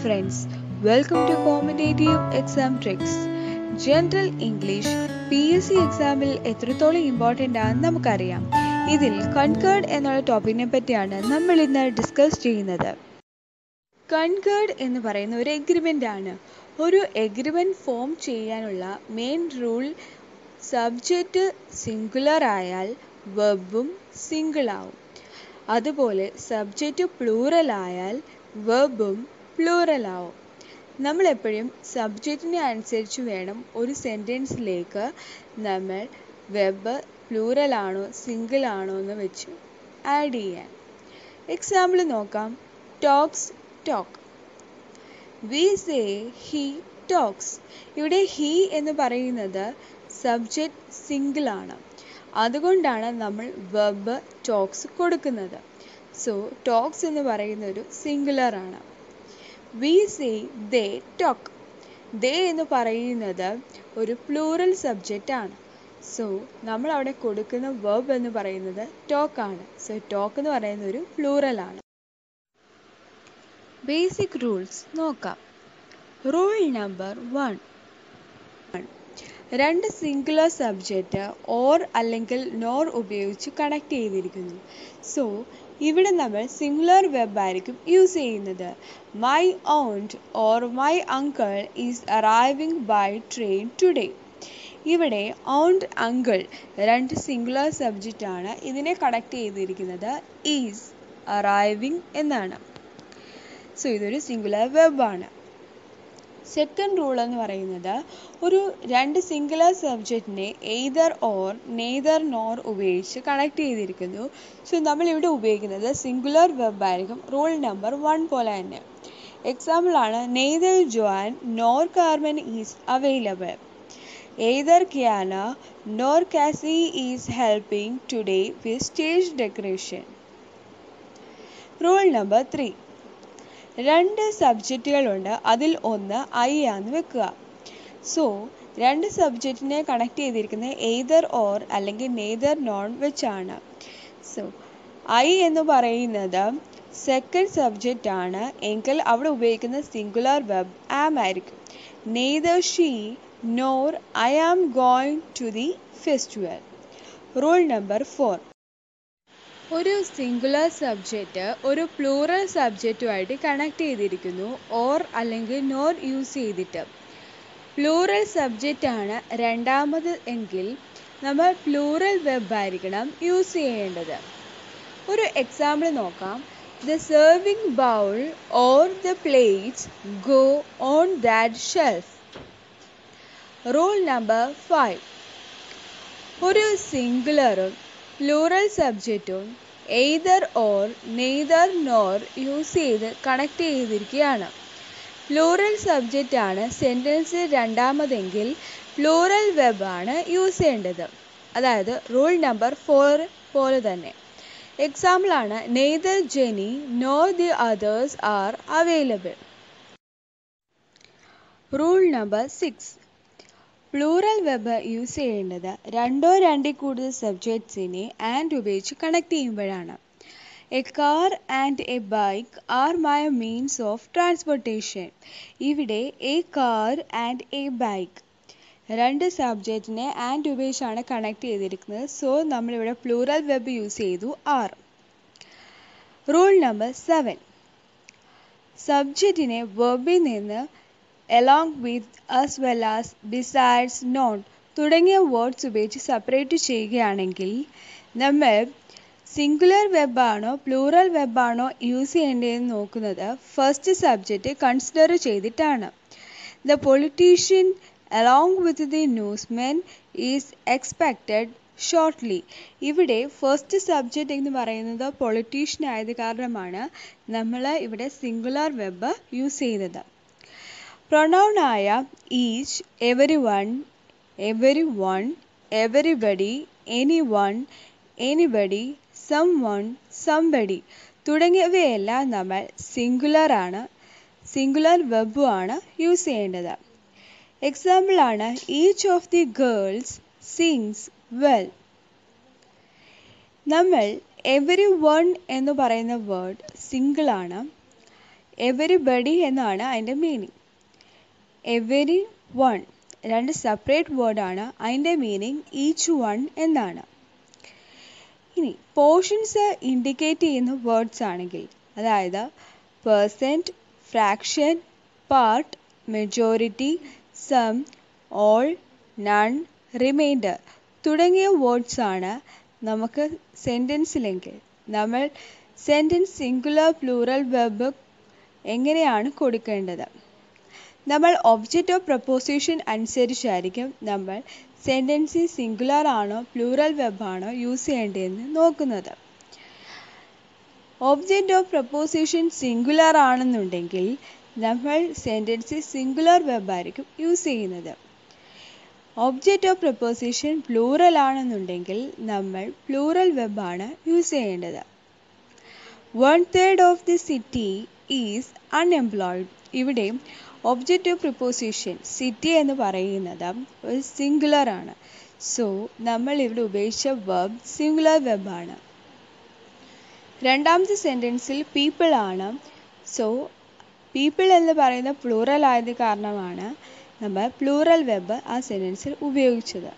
friends, welcome to Commutative Exam Tricks. General English P S C എക്സാമിൽ എത്രത്തോളം important ആണെന്ന് നമുക്കറിയാം ഇതിൽ കൺകേർഡ് എന്നുള്ള ടോപ്പിക്കിനെ പറ്റിയാണ് നമ്മൾ ഇന്ന് ഡിസ്കസ് ചെയ്യുന്നത് കൺകേർഡ് എന്ന് പറയുന്ന ഒരു എഗ്രിമെൻ്റ് ആണ് ഒരു എഗ്രിമെൻ്റ് ഫോം ചെയ്യാനുള്ള മെയിൻ റൂൾ സബ്ജക്റ്റ് സിംഗുലർ ആയാൽ വെബും സിംഗിൾ ആവും അതുപോലെ സബ്ജക്റ്റ് പ്ലൂറൽ ആയാൽ വെബും പ്ലൂറൽ ആവും നമ്മൾ എപ്പോഴും സബ്ജക്റ്റിനെ അനുസരിച്ച് വേണം ഒരു സെൻറ്റൻസിലേക്ക് നമ്മൾ വെബ് പ്ലൂറൽ ആണോ സിംഗിൾ ആണോ എന്ന് വെച്ച് ആഡ് ചെയ്യാൻ എക്സാമ്പിൾ നോക്കാം talks talk we say he talks ഇവിടെ ഹി എന്ന് പറയുന്നത് സബ്ജക്റ്റ് സിംഗിൾ ആണ് അതുകൊണ്ടാണ് നമ്മൾ വെബ് ടോക്സ് കൊടുക്കുന്നത് സോ ടോക്സ് എന്ന് പറയുന്ന ഒരു സിംഗുലർ ആണ് we say they talk they എന്ന് പറയുന്നത് ഒരു പ്ലൂറൽ സബ്ജക്റ്റ് ആണ് സോ നമ്മൾ അവിടെ കൊടുക്കുന്ന വെബ് എന്ന് പറയുന്നത് ടോക്ക് ആണ് സോ ടോക്ക് എന്ന് പറയുന്ന ഒരു പ്ലൂറൽ ആണ് ബേസിക് റൂൾസ് നോക്കാം റൂൾ നമ്പർ വൺ രണ്ട് സിംഗുലർ സബ്ജക്റ്റ് ഓർ അല്ലെങ്കിൽ നോർ ഉപയോഗിച്ച് കണക്ട് ചെയ്തിരിക്കുന്നു സോ ഇവിടെ നമ്മൾ സിംഗുലർ വെബ് ആയിരിക്കും യൂസ് ചെയ്യുന്നത് my aunt or my uncle is arriving by train today ഇവിടെ ഓണ്ട് അങ്കിൾ രണ്ട് സിംഗുലർ സബ്ജക്റ്റ് ആണ് ഇതിനെ കണക്ട് ചെയ്തിരിക്കുന്നത് ഈസ് അറൈവിംഗ് എന്നാണ് സോ ഇതൊരു സിംഗുലർ വെബ് ആണ് സെക്കൻഡ് റൂൾ എന്ന് പറയുന്നത് ഒരു രണ്ട് സിംഗുലർ സബ്ജക്റ്റിനെ എയ്തർ ഓർ നെയ്തർ നോർ ഉപയോഗിച്ച് കണക്ട് ചെയ്തിരിക്കുന്നു സോ നമ്മൾ ഇവിടെ ഉപയോഗിക്കുന്നത് സിംഗുലർ വെബ് ആയിരിക്കും റൂൾ നമ്പർ വൺ പോലെ തന്നെ എക്സാമ്പിൾ ആണ് neither John nor Carmen is available either Kiana nor Casey is helping today with stage decoration rule number three രണ്ട് സബ്ജക്റ്റുകളുണ്ട് അതിൽ ഒന്ന് ഐ ആണെന്ന് വെക്കുക സോ രണ്ട് സബ്ജക്റ്റിനെ കണക്ട് ചെയ്തിരിക്കുന്നത് എയ്തർ ഓർ അല്ലെങ്കിൽ നെയ്തർ നോൺ വെച്ചാണ് സോ ഐ എന്ന് പറയുന്നത് സെക്കൻഡ് സബ്ജക്റ്റ് ആണ് എങ്കിൽ അവിടെ ഉപയോഗിക്കുന്ന സിംഗുലർ വെബ് ആം ആയിരിക്കും neither she nor I am going to the festival rule number four ഒരു സിംഗുലർ സബ്ജക്റ്റ് ഒരു പ്ലൂറൽ സബ്ജക്റ്റുമായിട്ട് കണക്ട് ചെയ്തിരിക്കുന്നു ഓർ അല്ലെങ്കിൽ നോർ യൂസ് ചെയ്തിട്ട് പ്ലൂറൽ സബ്ജക്റ്റ് ആണ് രണ്ടാമത് എങ്കിൽ നമ്മൾ പ്ലൂറൽ വെബ് ആയിരിക്കണം യൂസ് ചെയ്യേണ്ടത് ഒരു എക്സാമ്പിൾ നോക്കാം the serving bowl or the plates go on that shelf rule number five ഒരു സിംഗുലറും പ്ലൂറൽ സബ്ജക്റ്റും either or neither nor use ചെയ്ത് കണക്ട് ചെയ്തിരിക്കുകയാണ് പ്ലൂറൽ സബ്ജക്റ്റ് ആണ് സെൻറ്റൻസ് രണ്ടാമതെങ്കിൽ പ്ലൂറൽ വെബ് ആണ് യൂസ് ചെയ്യേണ്ടത് അതായത് റൂൾ നമ്പർ ഫോർ പോലെ തന്നെ എക്സാമ്പിൾ ആണ് neither Jenny nor the others are available rule number six plural verb use ചെയ്യേണ്ടത് രണ്ടോ രണ്ടിൽ കൂടുതൽ സബ്ജക്ട്സിനെ ആൻഡ് ഉപയോഗിച്ച് കണക്ട് ചെയ്യുമ്പോഴാണ് A car and a bike are my means of transportation ഇവിടെ a car and a bike രണ്ട് സബ്ജക്റ്റിനെ ആൻഡ് ഉപയോഗിച്ചാണ് കണക്ട് ചെയ്തിരിക്കുന്നത് സോ നമ്മളിവിടെ പ്ലൂറൽ വെബ് യൂസ് ചെയ്തു ആർ റൂൾ നമ്പർ സെവൻ സബ്ജക്റ്റിനെ വെബിൽ നിന്ന് along with as well as besides not തുടങ്ങിയ വേർഡ്സ് ഉപയോഗിച്ച് സെപ്പറേറ്റ് ചെയ്യുകയാണെങ്കിൽ നമ്മൾ സിംഗുലർ വെബാണോ പ്ലൂറൽ വെബാണോ യൂസ് ചെയ്യേണ്ടതെന്ന് നോക്കുന്നത് ഫസ്റ്റ് സബ്ജക്റ്റ് കൺസിഡർ ചെയ്തിട്ടാണ് the politician along with the newsmen is expected shortly ഇവിടെ ഫസ്റ്റ് സബ്ജക്റ്റ് എന്ന് പറയുന്നത് പൊളിറ്റീഷ്യൻ ആയത് കാരണമാണ് നമ്മൾ ഇവിടെ സിംഗുലർ വെബ് യൂസ് ചെയ്യുന്നത് പ്രൊണൗൺ ആയ each every one every one everybody any one anybody some one somebody തുടങ്ങിയവയെല്ലാം നമ്മൾ സിംഗുലർ ആണ് സിംഗുലർ വെബും ആണ് യൂസ് ചെയ്യേണ്ടത് എക്സാമ്പിൾ ആണ് each of the girls sings well നമ്മൾ എവരി വൺ എന്ന് പറയുന്ന വേർഡ് സിംഗിൾ ആണ് എവരിബഡി എന്നാണ് അതിൻ്റെ മീനിങ് എവരി വൺ രണ്ട് സെപ്പറേറ്റ് വേർഡാണ് അതിൻ്റെ മീനിങ് ഈച്ച് വൺ എന്നാണ് ഇനി പോർഷൻസ് ഇൻഡിക്കേറ്റ് ചെയ്യുന്ന വേർഡ്സ് ആണെങ്കിൽ അതായത് percent fraction part majority some all none remainder തുടങ്ങിയ വേർഡ്സ് ആണ് നമുക്ക് സെൻറ്റൻസിലെങ്കിൽ നമ്മൾ സെൻറ്റൻസ് സിംഗുലർ പ്ലൂറൽ വെബ് എങ്ങനെയാണ് കൊടുക്കേണ്ടത് നമ്മൾ ഒബ്ജക്റ്റ് ഓഫ് പ്രപ്പോസിഷൻ അനുസരിച്ചായിരിക്കും നമ്മൾ സെൻറ്റൻസ് സിംഗുലർ ആണോ പ്ലൂറൽ വെബ് ആണോ യൂസ് ചെയ്യേണ്ടതെന്ന് നോക്കുന്നത് ഒബ്ജക്റ്റ് ഓഫ് പ്രപ്പോസിഷൻ സിംഗുലർ ആണെന്നുണ്ടെങ്കിൽ നമ്മൾ സെൻറ്റൻസ് സിംഗുലർ വെബ് ആയിരിക്കും യൂസ് ചെയ്യുന്നത് ഒബ്ജക്റ്റ് ഓഫ് പ്രപ്പോസിഷൻ പ്ലൂറൽ ആണെന്നുണ്ടെങ്കിൽ നമ്മൾ പ്ലൂറൽ വെബ് ആണ് യൂസ് ചെയ്യേണ്ടത് one third of the city is unemployed ഇവിടെ ഒബ്ജക്റ്റ് ഓഫ് പ്രിപ്പോസിഷൻ സിറ്റി എന്ന് പറയുന്നത് ഒരു സിംഗുലർ ആണ് സോ നമ്മൾ ഇവിടെ ഉപയോഗിച്ച വെബ് സിംഗുലർ വെബ് ആണ് രണ്ടാമത്തെ സെൻറ്റൻസിൽ പീപ്പിൾ ആണ് സോ പീപ്പിൾ എന്ന് പറയുന്ന പ്ലൂറൽ ആയത് കാരണമാണ് നമ്മൾ പ്ലൂറൽ വെബ് ആ സെൻറ്റൻസിൽ ഉപയോഗിച്ചത്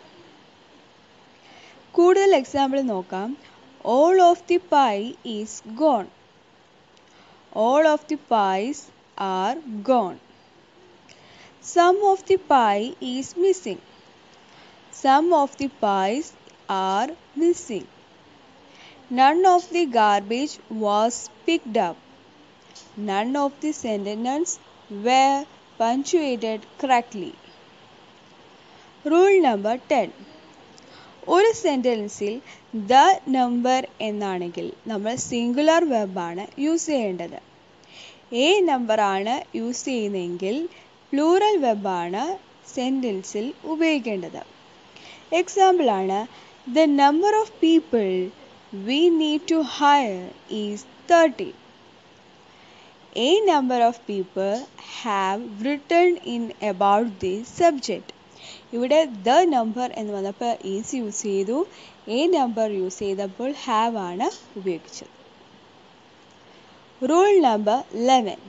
കൂടുതൽ എക്സാമ്പിൾ നോക്കാം all of the pie is gone all of the pies are gone Some of the pie is missing. Some of the pies are missing. None of the garbage was picked up. None of the sentences were punctuated correctly. Rule number ten ഒരു സെൻറ്റൻസിൽ the number എന്നാണെങ്കിൽ നമ്മൾ singular വെബാണ് use ചെയ്യേണ്ടത് a നമ്പറാണ് use ചെയ്യുന്നതെങ്കിൽ plural വെബാണ് സെൻറ്റൻസിൽ ഉപയോഗിക്കേണ്ടത് എക്സാമ്പിളാണ് the number of people we need to hire is thirty a number of people have written about the subject ഇവിടെ ദ നമ്പർ എന്ന് വന്നപ്പോൾ ഈസ് യൂസ് ചെയ്തു എ നമ്പർ യൂസ് ചെയ്തപ്പോൾ ഹാവ് ആണ് ഉപയോഗിച്ചത് rule number eleven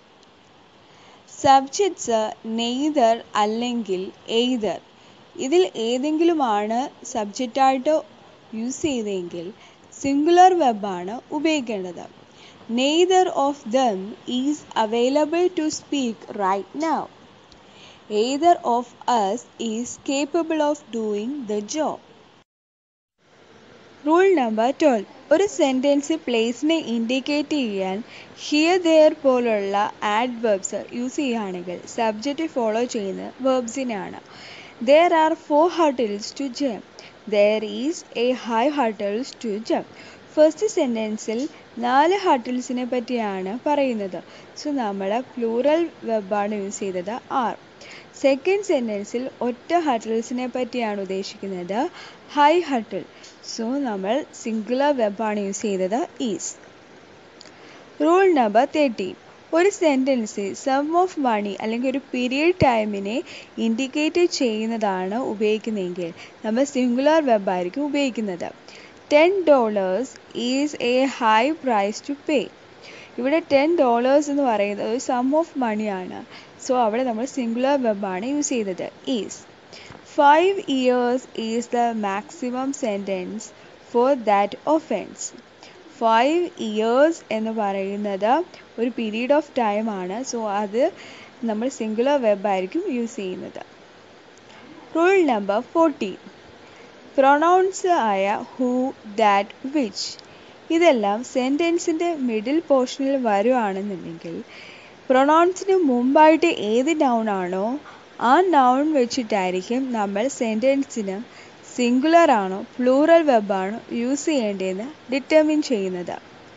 subjects neither അല്ലെങ്കിൽ either ഇതിൽ ഏതെങ്കിലുമാണ് സബ്ജക്റ്റായിട്ട് use ചെയ്തതെങ്കിൽ സിംഗുലർ വെബാണ് ഉപയോഗിക്കേണ്ടത് neither of them is available to speak right now either of us is capable of doing the job rule number twelve ഒരു sentence പ്ലേസിനെ indicate ചെയ്യാൻ here there പോലുള്ള adverbs use ചെയ്യുകയാണെങ്കിൽ സബ്ജക്റ്റ് ഫോളോ ചെയ്യുന്ന വേർബ്സിനാണ് there are four hurdles to jump there is a high hurdles to jump first സെൻറ്റൻസിൽ നാല് ഹർട്ടിൽസിനെ പറ്റിയാണ് പറയുന്നത് സോ നമ്മൾ പ്ലൂറൽ വെബാണ് യൂസ് ചെയ്തത് ആർ സെക്കൻഡ് സെൻറ്റൻസിൽ ഒറ്റ ഹർട്ടിൽസിനെ പറ്റിയാണ് ഉദ്ദേശിക്കുന്നത് ഹൈ ഹർട്ടിൽ സോ നമ്മൾ സിംഗുലർ വെബാണ് യൂസ് ചെയ്തത് ഈസ് റൂൾ നമ്പർ തേർട്ടീൻ ഒരു സെൻറ്റൻസ് സം ഓഫ് മണി അല്ലെങ്കിൽ ഒരു പീരിയഡ് ടൈമിനെ ഇൻഡിക്കേറ്റ് ചെയ്യുന്നതാണ് ഉപയോഗിക്കുന്നതെങ്കിൽ നമ്മൾ സിംഗുലർ വെബായിരിക്കും ഉപയോഗിക്കുന്നത് ten dollars is a high price to pay ഇവിടെ ടെൻ ഡോളേഴ്സ് എന്ന് പറയുന്നത് ഒരു സം ഓഫ് മണിയാണ് സോ അവിടെ നമ്മൾ സിംഗുലർ വെബാണ് യൂസ് ചെയ്തത് is five years is the maximum sentence for that offence five years എന്ന് പറയുന്നത് ഒരു പീരീഡ് ഓഫ് ടൈം ആണ് സോ അത് നമ്മൾ സിംഗുലർ വെബായിരിക്കും യൂസ് ചെയ്യുന്നത് റൂൾ നമ്പർ ഫോർട്ടീൻ പ്രൊണൗൺസ് ആയ ഹൂ ദാറ്റ് വിച്ച് ഇതെല്ലാം സെൻറ്റൻസിൻ്റെ മിഡിൽ പോർഷനിൽ വരുവാണെന്നുണ്ടെങ്കിൽ പ്രൊണൗൺസിന് മുമ്പായിട്ട് ഏത് നൗൺ ആണോ ആ നൗൺ വെച്ചിട്ടായിരിക്കും നമ്മൾ സെൻറ്റൻസിന് സിംഗുലർ ആണോ പ്ലൂറൽ വെബാണോ യൂസ് ചെയ്യേണ്ടതെന്ന് ഡിറ്റർമിൻ ചെയ്യുന്നത്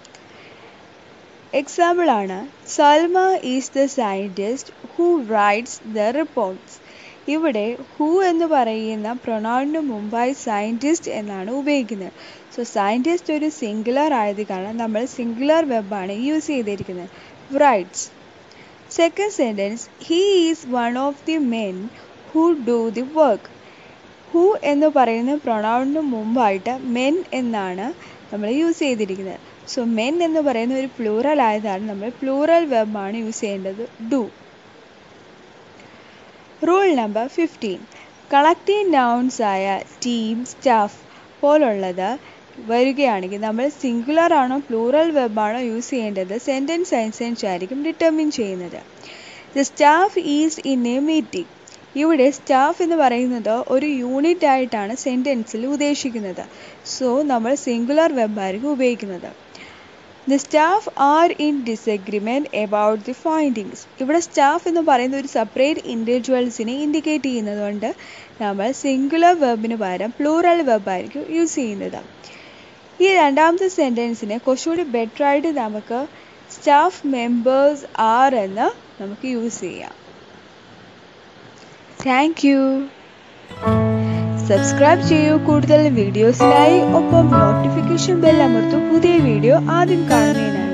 എക്സാമ്പിളാണ് Salma is the scientist who writes the reports ഇവിടെ ഹൂ എന്ന് പറയുന്ന പ്രൊണൗണിന് മുമ്പായി സയൻറ്റിസ്റ്റ് എന്നാണ് ഉപയോഗിക്കുന്നത് സോ സയൻറ്റിസ്റ്റ് ഒരു സിംഗുലർ ആയത് കാരണം നമ്മൾ സിംഗുലർ വെബാണ് യൂസ് ചെയ്തിരിക്കുന്നത് writes second sentence he is one of the men who do the work who എന്ന് പറയുന്ന പ്രൊണൗണിന് മുമ്പായിട്ട് മെൻ എന്നാണ് നമ്മൾ യൂസ് ചെയ്തിരിക്കുന്നത് സോ മെൻ എന്ന് പറയുന്ന ഒരു പ്ലൂറൽ ആയതാണ് നമ്മൾ പ്ലൂറൽ വെബാണ് യൂസ് ചെയ്യേണ്ടത് do rule number fifteen collective nouns ആയ ടീം സ്റ്റാഫ് പോലുള്ളത് വരികയാണെങ്കിൽ നമ്മൾ സിംഗുലർ ആണോ പ്ലൂറൽ വെബാണോ യൂസ് ചെയ്യേണ്ടത് സെൻറ്റൻസ് അനുസരിച്ചായിരിക്കും ഡിറ്റർമിൻ ചെയ്യുന്നത് the staff is in a meeting ഇവിടെ സ്റ്റാഫ് എന്ന് പറയുന്നത് ഒരു യൂണിറ്റ് ആയിട്ടാണ് സെൻറ്റൻസിൽ ഉദ്ദേശിക്കുന്നത് സോ നമ്മൾ സിംഗുലർ വെബായിരിക്കും ഉപയോഗിക്കുന്നത് the staff are in disagreement about the findings ഇവിടെ സ്റ്റാഫ് എന്ന് പറയുന്ന ഒരു സെപ്പറേറ്റ് ഇൻഡിവിജ്വൽസിനെ ഇൻഡിക്കേറ്റ് ചെയ്യുന്നതുകൊണ്ട് നമ്മൾ സിംഗുലർ വെബിന് പകരം പ്ലൂറൽ വെബായിരിക്കും യൂസ് ചെയ്യുന്നത് ഈ രണ്ടാമത്തെ സെൻറ്റൻസിനെ കുറച്ചുകൂടി ബെറ്റർ ആയിട്ട് നമുക്ക് സ്റ്റാഫ് മെമ്പേഴ്സ് ആർ എന്ന് നമുക്ക് യൂസ് ചെയ്യാം താങ്ക് യു സബ്സ്ക്രൈബ് ചെയ്യൂ കൂടുതൽ വീഡിയോസിനായി ഒപ്പം നോട്ടിഫിക്കേഷൻ ബെൽ അമർത്തു പുതിയ വീഡിയോ ആദ്യം കാണുന്നതിനായി